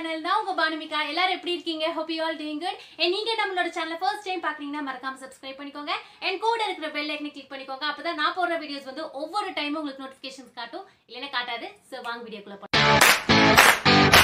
channel தான் உங்க பானுமிகா எல்லாரும் எப்படி இருக்கீங்க hope you all doing good and நீங்க நம்மளோட சேனலை ஃபர்ஸ்ட் டைம் பாக்குறீங்கன்னா மறக்காம சப்ஸ்கிரைப் பண்ணிக்கோங்க and கூட இருக்கிற பெல் ஐக்கனை கிளிக் பண்ணிக்கோங்க அப்பதான் நான் போடுற வீடியோஸ் வந்து ஒவ்வொரு டைமும் உங்களுக்கு நோட்டிஃபிகேஷன்ஸ் காட்டும் இல்லைன்னா காட்டாது ஸோ வாங்க வீடியோக்குள்ள போலாம்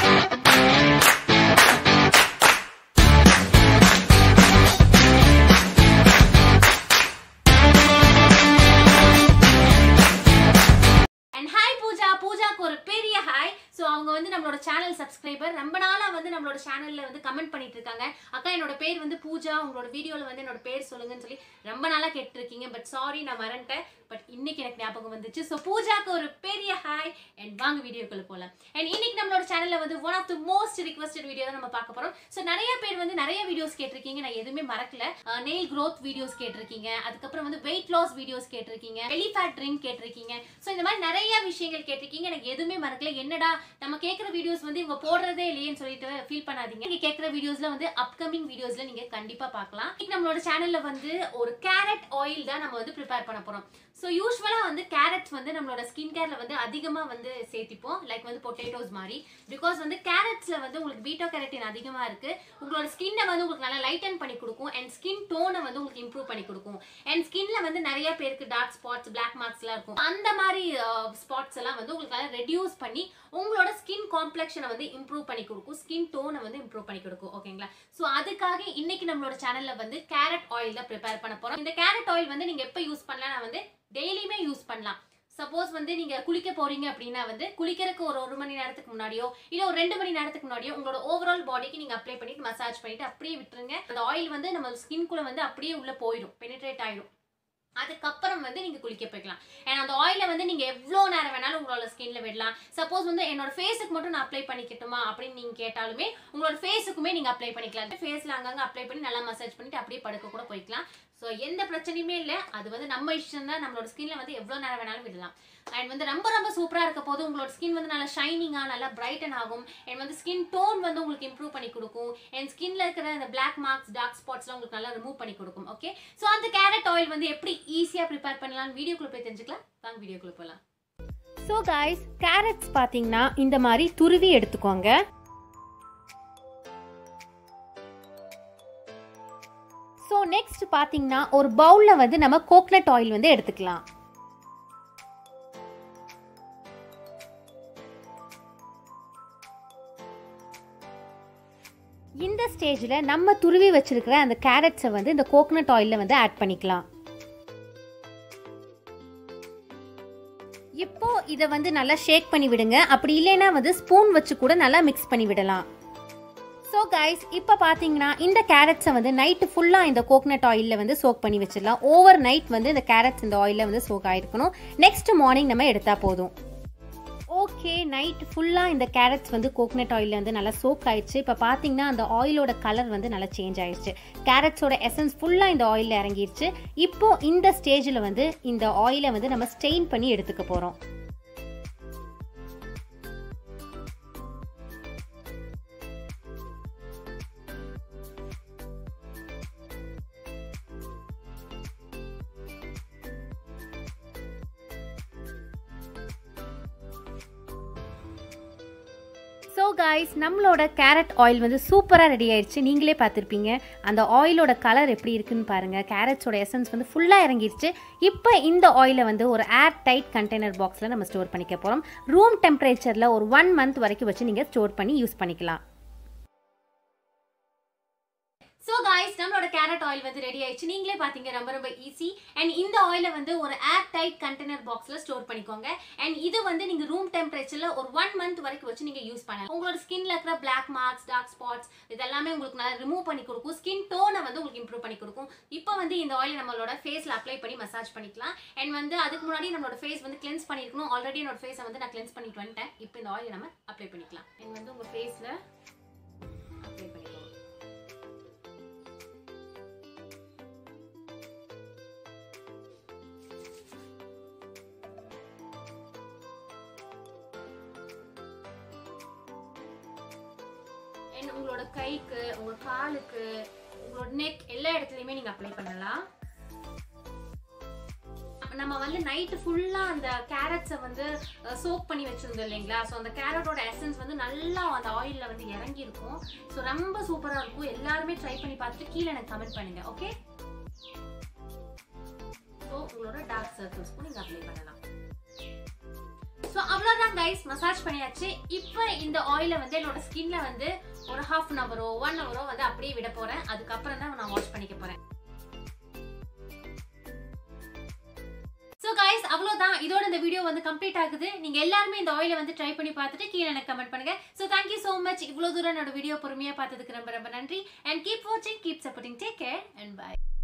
அண்ட் ஹாய் பூஜா பூஜாக்கு ஒரு பெரிய ஹாய் ஸோ அவங்க வந்து நம்மளோட சேனல் சப்ஸ்கிரைபர் ரொம்ப நாளாக வந்து நம்மளோட சேனலில் வந்து கமெண்ட் பண்ணிட்டு இருக்காங்க அக்கா என்னோட பேர் வந்து பூஜா உங்களோட வீடியோவில் வந்து என்னோட பேர் சொல்லுங்கன்னு சொல்லி ரொம்ப நாளாக கேட்டிருக்கீங்க பட் சாரி நான் மறந்துட்டேன் பட் இன்னைக்கு எனக்கு ஞாபகம் வந்துச்சு ஸோ பூஜாக்கு ஒரு பெரிய ஹாய் அண்ட் வாங்க வீடியோக்குள்ள போகலாம் அண்ட் இன்னைக்கு நம்மளோட சேனலில் வந்து one of the most requested video தான் நம்ம பார்க்க போகிறோம் ஸோ நிறைய பேர் வந்து நிறைய வீடியோஸ் கேட்டிருக்கீங்க நான் எதுவுமே மறக்கல நெயில் க்ரோத் வீடியோஸ் கேட்டிருக்கீங்க அதுக்கப்புறம் வந்து வெயிட் லாஸ் வீடியோஸ் கேட்டிருக்கீங்க எலிஃபேட் ட்ரிங்க் கேட்டிருக்கீங்க ஸோ இந்த மாதிரி நிறைய விஷயங்கள் கேட்டிருக்கீங்க எனக்கு எதுவுமே மறக்கல என்னடா நம்ம கேட்குற வீடியோஸ் வந்து இவங்க போடுறதே இல்லையேன்னு சொல்லிட்டு ஃபீல் பண்ணாதீங்க நீங்க கேட்குற வீடியோஸ்ல வந்து அப்கமிங் வீடியோஸ்ல நீங்க கண்டிப்பா பார்க்கலாம் இன்னைக்கு நம்மளோட சேனல்ல வந்து ஒரு கேரட் ஆயில் தான் நம்ம வந்து ப்ரிப்பேர் பண்ண போறோம் ஸோ யூஸ்வலாக வந்து கேரட்ஸ் வந்து நம்மளோட ஸ்கின் கேர்ல வந்து அதிகமாக வந்து சேர்த்திப்போம் லைக் வந்து பொட்டேட்டோஸ் மாதிரி பிகாஸ் வந்து கேரட்ஸ்ல வந்து உங்களுக்கு பீட்டோ கேரட்டின் அதிகமாக இருக்கு உங்களோட ஸ்கின்னை வந்து உங்களுக்கு நல்லா லைட்டன் பண்ணி கொடுக்கும் அண்ட் ஸ்கின் டோனை வந்து உங்களுக்கு இம்ப்ரூவ் பண்ணி கொடுக்கும் அண்ட் ஸ்கின்ல வந்து நிறைய பேருக்கு டார்க் ஸ்பாட்ஸ் பிளாக் மார்க்ஸ்லாம் இருக்கும் அந்த மாதிரி ஸ்பாட்ஸ் எல்லாம் வந்து உங்களுக்கு நல்லா ரெடியூஸ் பண்ணி உங்களோட ஸ்கின் காம்ப்ளெக்ஷனை வந்து இம்ப்ரூவ் பண்ணி கொடுக்கும் ஸ்கின் டோனை வந்து இம்ப்ரூவ் பண்ணி கொடுக்கும் ஓகேங்களா ஸோ அதுக்காக இன்னைக்கு நம்மளோட சேனல்ல வந்து கேரட் ஆயில் தான் ப்ரிப்பேர் பண்ண போறோம் இந்த கேரட் ஆயில் வந்து நீங்க எப்போ யூஸ் பண்ணலாம் நான் வந்து டெய்லியுமே யூஸ் பண்ணலாம் சப்போஸ் வந்து நீங்க குளிக்க போறீங்க அப்படின்னா வந்து குளிக்கிறதுக்கு ஒரு ஒரு மணி நேரத்துக்கு முன்னாடியோ இல்ல ஒரு ரெண்டு மணி நேரத்துக்கு முன்னாடியோ உங்களோட ஓவரால் பாடிக்கு நீங்க அப்ளை பண்ணிட்டு மசாஜ் பண்ணிட்டு அப்படியே விட்டுருங்க அந்த ஆயில் வந்து நம்ம ஸ்கின்குள்ள வந்து அப்படியே உள்ள போயிடும் பெனிட்ரேட் ஆயிடும் அதுக்கப்புறம் வந்து நீங்க குளிக்க போய்க்கலாம் ஏன்னா அந்த ஆயில வந்து நீங்க எவ்வளோ நேரம் வேணாலும் உங்களோட ஸ்கின்ல விடலாம் சப்போஸ் வந்து என்னோட ஃபேஸுக்கு மட்டும் நான் அப்ளை பண்ணிக்கட்டுமா அப்படின்னு நீங்க கேட்டாலுமே உங்களோட ஃபேஸுக்குமே நீங்க அப்ளை பண்ணிக்கலாம் ஃபேஸ்ல அங்கங்க அப்ளை பண்ணி நல்லா மசாஜ் பண்ணிட்டு அப்படியே படுக்க கூட போய்க்கலாம் ஸோ எந்த பிரச்சனையுமே இல்லை அது வந்து நம்ம இஷ்டம் தான் நம்மளோட ஸ்கின்ல வந்து எவ்வளோ நேரம் வேணாலும் விடலாம் அண்ட் வந்து ரொம்ப ரொம்ப சூப்பராக இருக்க போது உங்களோட ஸ்கின் வந்து நல்லா ஷைனிங்காக நல்லா பிரைட்டன் ஆகும் அண்ட் வந்து ஸ்கின் டோன் வந்து உங்களுக்கு இம்ப்ரூவ் பண்ணி கொடுக்கும் அண்ட் ஸ்கின்ல இருக்கிற இந்த பிளாக் மார்க்ஸ் டார்க் ஸ்பாட்ஸ்லாம் உங்களுக்கு நல்லா ரிமூவ் பண்ணி கொடுக்கும் ஓகே ஸோ அந்த கேரட் ஆயில் வந்து எப்படி ஈஸியாக ப்ரிப்பேர் பண்ணலாம்னு வீடியோக்குள்ள போய் தெரிஞ்சுக்கலாம் வாங்க வீடியோக்குள்ள போகலாம் ஸோ காய்ஸ் கேரட்ஸ் பார்த்தீங்கன்னா இந்த மாதிரி துருவி எடுத்துக்கோங்க ஸோ நெக்ஸ்ட் பார்த்தீங்கன்னா ஒரு பவுலில் வந்து நம்ம கோக்னட் ஆயில் வந்து எடுத்துக்கலாம் இந்த ஸ்டேஜில் நம்ம துருவி வச்சிருக்கிற அந்த கேரட்ஸை வந்து இந்த கோகனட் ஆயிலில் வந்து ஆட் பண்ணிக்கலாம் இப்போ இதை வந்து நல்லா ஷேக் பண்ணி விடுங்க அப்படி இல்லைன்னா வந்து ஸ்பூன் வச்சு கூட நல்லா மிக்ஸ் பண்ணி விடலாம் ஸோ கைஸ் இப்போ பார்த்தீங்கன்னா இந்த கேரட்ஸை வந்து நைட்டு ஃபுல்லாக இந்த கோகனட் ஆயிலில் வந்து சோக் பண்ணி வச்சிடலாம் ஓவர் நைட் வந்து இந்த கேரட்ஸ் இந்த ஆயிலில் வந்து சோக் ஆகிருக்கணும் நெக்ஸ்ட் மார்னிங் நம்ம எடுத்தால் போதும் ஓகே நைட் ஃபுல்லாக இந்த கேரட்ஸ் வந்து கோகனட் ஆயிலில் வந்து நல்லா சோக் ஆயிடுச்சு இப்போ பார்த்தீங்கன்னா அந்த ஆயிலோட கலர் வந்து நல்லா சேஞ்ச் ஆயிடுச்சு கேரட்ஸோட எசன்ஸ் ஃபுல்லாக இந்த ஆயிலில் இறங்கிருச்சு இப்போ இந்த ஸ்டேஜில் வந்து இந்த ஆயிலை வந்து நம்ம ஸ்டெயின் பண்ணி எடுத்துக்க போகிறோம் ஸோ காய்ஸ் நம்மளோட கேரட் ஆயில் வந்து சூப்பராக ரெடி ஆயிடுச்சு நீங்களே பார்த்துருப்பீங்க அந்த ஆயிலோட கலர் எப்படி இருக்குன்னு பாருங்கள் கேரட்ஸோட எசன்ஸ் வந்து ஃபுல்லாக இறங்கிருச்சு இப்போ இந்த ஆயிலை வந்து ஒரு ஏர் டைட் கண்டெய்னர் பாக்ஸில் நம்ம ஸ்டோர் பண்ணிக்க போகிறோம் ரூம் டெம்பரேச்சரில் ஒரு ஒன் மந்த் வரைக்கும் வச்சு நீங்கள் ஸ்டோர் பண்ணி யூஸ் பண்ணிக்கலாம் ஸோ காய்ஸ் நம்மளோட கேரட் ஆயில் வந்து ரெடி ஆயிடுச்சு நீங்களே பார்த்தீங்க ரொம்ப ரொம்ப ஈஸி அண்ட் இந்த ஆயிலை வந்து ஒரு ஏர் டைட் கண்டெய்னர் பாக்ஸில் ஸ்டோர் பண்ணிக்கோங்க அண்ட் இது வந்து நீங்கள் ரூம் டெம்பரேச்சரில் ஒரு ஒன் மந்த் வரைக்கும் வச்சு நீங்கள் யூஸ் பண்ணலாம் உங்களோட ஸ்கின்ல இருக்கிற பிளாக் மார்க்ஸ் டார்க் ஸ்பாட்ஸ் இதெல்லாமே உங்களுக்கு நல்லா ரிமூவ் பண்ணி கொடுக்கும் ஸ்கின் டோனை வந்து உங்களுக்கு இம்ப்ரூவ் பண்ணி கொடுக்கும் இப்போ வந்து இந்த ஆயில் நம்மளோட ஃபேஸில் அப்ளை பண்ணி மசாஜ் பண்ணிக்கலாம் அண்ட் வந்து அதுக்கு முன்னாடி நம்மளோட ஃபேஸ் வந்து கிளென்ஸ் பண்ணியிருக்கணும் ஆல்ரெடி என்னோட ஃபேஸை வந்து நான் கிளென்ஸ் பண்ணிட்டு வந்துட்டேன் இப்போ இந்த ஆயில் நம்ம அப்ளை பண்ணிக்கலாம் அண்ட் வந்து உங்கள் ஃபேஸில் அப்ளை பண்ணிக்கலாம் அண்ட் உங்களோட கைக்கு உங்க காலுக்கு உங்களோட நெக் எல்லா இடத்துலையுமே நீங்க அப்ளை பண்ணலாம் நம்ம வந்து நைட்டு ஃபுல்லாக அந்த கேரட்ஸை வந்து சோக் பண்ணி வச்சிருந்தோம் இல்லைங்களா ஸோ அந்த கேரட்டோட எசன்ஸ் வந்து நல்லா அந்த ஆயில்ல வந்து இறங்கி இருக்கும் ஸோ ரொம்ப சூப்பரா இருக்கும் எல்லாருமே ட்ரை பண்ணி பார்த்துட்டு கீழே எனக்கு கமெண்ட் பண்ணுங்க ஓகே ஸோ உங்களோட டார்க் சர்க்கிள்ஸ்க்கும் நீங்க அப்ளை பண்ணலாம் ஸோ அவ்வளோதான் கைஸ் மசாஜ் பண்ணியாச்சு இப்போ இந்த ஆயிலை வந்து என்னோட ஸ்கின்ல வந்து ஒரு ஹாஃப் அன் ஹவரோ ஒன் ஹவரோ வந்து அப்படியே விட போறேன் அதுக்கப்புறம் தான் நான் வாஷ் பண்ணிக்க போறேன் ஸோ கைஸ் அவ்வளோதான் இதோட இந்த வீடியோ வந்து கம்ப்ளீட் ஆகுது நீங்க எல்லாருமே இந்த ஆயிலை வந்து ட்ரை பண்ணி பார்த்துட்டு கீழே எனக்கு கமெண்ட் பண்ணுங்க ஸோ தேங்க்யூ ஸோ மச் இவ்வளோ தூரம் என்னோட வீடியோ பொறுமையாக பார்த்ததுக்கு ரொம்ப ரொம்ப நன்றி அண்ட் கீப் வாட்சிங் keep supporting take care and by